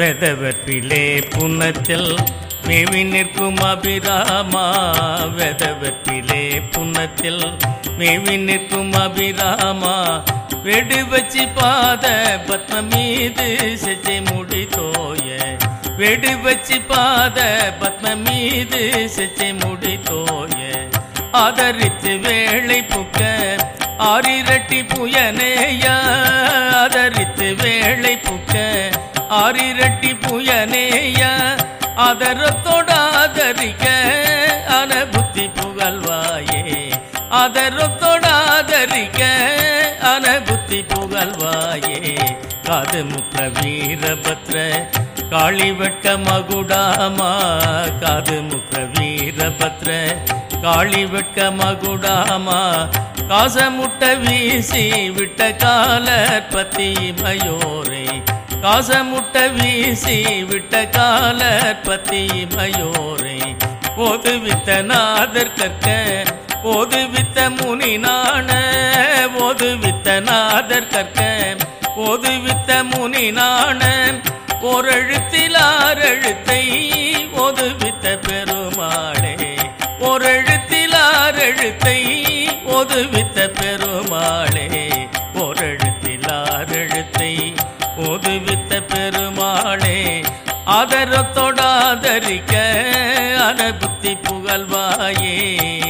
வெதவற்றிலே புன்னத்தில் மேவி நிற்கும் அபிராமா வெதவற்றிலே புன்னத்தில் மேவி நிற்கும் அபிராமா வெடு வச்சு பாத பத்ம மீது செஞ்சை முடி தோய வெடு வச்சு பாத பத்ம மீது செஞ்சை முடி தோய ஆதரித்து வேளை புக்க ஆரிரட்டி புயனேயா ஆதரித்து வேளை புக்க ஆரிரட்டி புயனேயா அதரத்தோடாதரிக்க அனபுத்தி புகழ்வாயே அதரத்தோடாதரிக்க அனபுத்தி புகழ்வாயே காது முக்க வீரபத்ர காளி வெட்க மகுடாமா காது முக்க வீரபத்ர காளி வெட்க மகுடாமா காசமுட்ட வீசி விட்ட கால பத்தி மயோரே காசமுட்ட வீசி விட்ட கால பத்தி மயோரே ஓதுவித்த நாதர் கற்க ஓதுவித்த முனி நாண ஓதுவித்த நாதர் கற்க ஓதுவித்த முனி நாண ஓரெழுத்தில் ஆறெழுத்தை ஓதுவித்த பெருமாளே ஓரெழுத்தில் ஆறெழுத்தை ஓதுவித்த பெருமாளே ஓரெழுத்தில் ஆறெழுத்தை ஓதுவித்த பெருமாளே ஆதரத்தோடாதரிக்க அனபுத்தி புகழ்வாயே